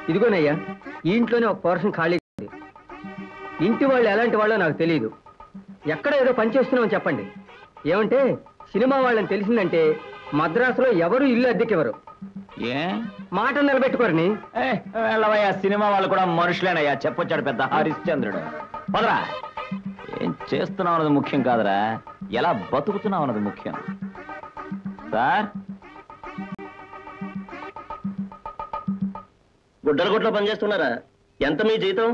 ఇదిగోనయ్యా ఈ ఇంట్లోనే ఒక పోర్షన్ ఖాళీ ఉంది ఇంటి వాళ్ళు ఎలాంటి వాళ్ళో నాకు తెలియదు ఎక్కడ ఏదో పని చేస్తున్నామని చెప్పండి ఏమంటే సినిమా వాళ్ళని తెలిసిందంటే మద్రాసులో ఎవరు ఇల్లు అద్దెకివ్వరు ఏ మాట నిలబెట్టుకోరని ఏ, వెళ్ళవయ్యా సినిమా వాళ్ళు కూడా మనుషులేనయ్యా చెప్పొచ్చాడు పెద్ద హరిశ్చంద్రుడు పదరా ఏం చేస్తున్నావు అన్నది ముఖ్యం కాదురా ఎలా బతుకుతున్నావు అన్నది ముఖ్యం సార్ గుడ్డల గుడ్లో పనిచేస్తున్నారా ఎంత మీ జీతం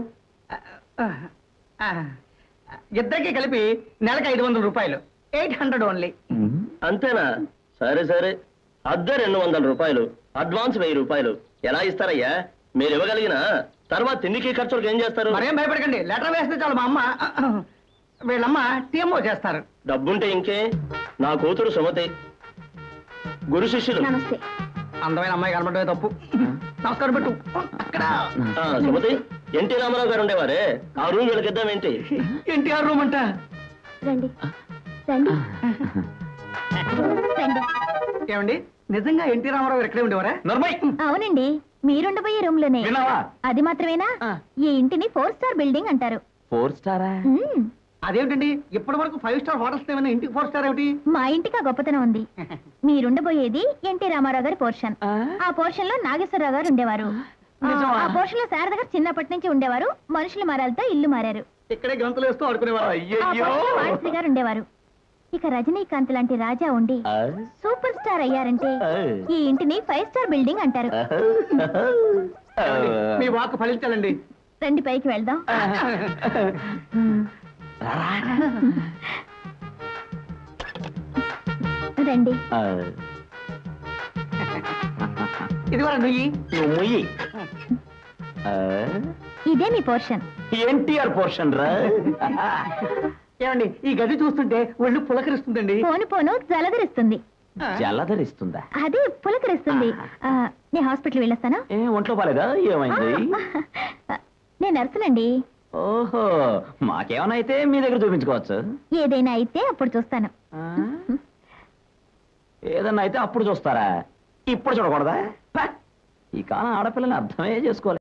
ఇద్దరికి కలిపి నెలకు ఐదు వందల రూపాయలు ఎయిట్ హండ్రెడ్ ఓన్లీ అంతేనా సరే సరే అద్దె రెండు వందల రూపాయలు అడ్వాన్స్ వెయ్యి రూపాయలు ఎలా ఇస్తారయ్యా మీరు ఇవ్వగలిగిన తర్వాత తిండికి ఖర్చులకు ఏం చేస్తారు మరేం భయపడకండి లెటర్ వేస్తే చాలు మా అమ్మ వీళ్ళమ్మ టీఎంఓ చేస్తారు డబ్బుంటే ఇంకే నా కూతురు సుమతి గురు శిష్యులు నమస్తే అందమైన అమ్మాయి కనబడమే తప్పు నమస్కారం పెట్టు అక్కడ ఆ, సుమతి ఎన్టీ రామారావు గారు ఉండేవారే ఆ రూమ్ వీళ్ళకిద్దాం ఏంటి ఎన్టీఆర్ రూమ్ అంట రండి రండి రండి ఏమండి నిజంగా ఎన్టీ రామారావు గారు ఇక్కడే ఉండేవారా నర్మయ్ అవునండి మీరుండబోయే రూమ్ లోనే విన్నావా అది మాత్రమేనా ఆ. ఈ ఇంటిని ఫోర్ స్టార్ బిల్డింగ్ అంటారు ఫోర్ స్టారా మ్మ్. అదేమిటండి ఇప్పటి వరకు ఫైవ్ స్టార్ హోటల్స్ ఏమైనా ఇంటికి ఫోర్ స్టార్ ఏమిటి మా ఇంటికి ఆ గొప్పతనం ఉంది మీరుండబోయేది ఎన్టీ రామారావు గారి పోర్షన్ ఆ? ఆ పోర్షన్ లో నాగేశ్వరరావు గారు ఉండేవారు ఆ, నిజమా? ఆ పోర్షన్ లో శారద గారు చిన్నప్పటి నుంచి ఉండేవారు మనుషుల మరాలతో ఇల్లు మారారు ఇక్కడే గంతులు వేస్తూ ఆడుకునేవారు ఆ అయ్యయ్యో పోర్షన్ లో వాణిశ్రీ గారు ఉండేవారు ఇక రజనీకాంత్ లాంటి రాజా ఉండి ఆ? సూపర్ స్టార్ అయ్యారంటే ఆ. ఈ ఇంటిని ఫైవ్ స్టార్ బిల్డింగ్ అంటారు మీ వాక్ ఫలించాలండి రండి పైకి వెళ్దాం మ్మ్. రండి ఆ, ఇది కూడా నుయ్యి నువ్వు ముయ్యి ఆ? ఇదే మీ పోర్షన్ ఎన్టీఆర్ పోర్షన్ రా ఏమండి ఈ గది చూస్తుంటే ఒళ్ళు పులకరిస్తుందండి పోను పోను జలధరిస్తుంది జలధరిస్తుందా అదే పులకరిస్తుంది ఆ, నేను హాస్పిటల్ వెళ్ళొస్తాను ఏ ఒంట్లో బాలేదా ఏమైంది నేను నర్సునండి ఓహో మాకేమైనా అయితే మీ దగ్గర చూపించుకోవచ్చు ఏదైనా అయితే అప్పుడు చూస్తాను ఆ? ఏదన్నా అయితే అప్పుడు చూస్తారా ఇప్పుడు చూడకూడదా ప! ఈ కాలం ఆడపిల్లని అర్థమే చేసుకోవాలి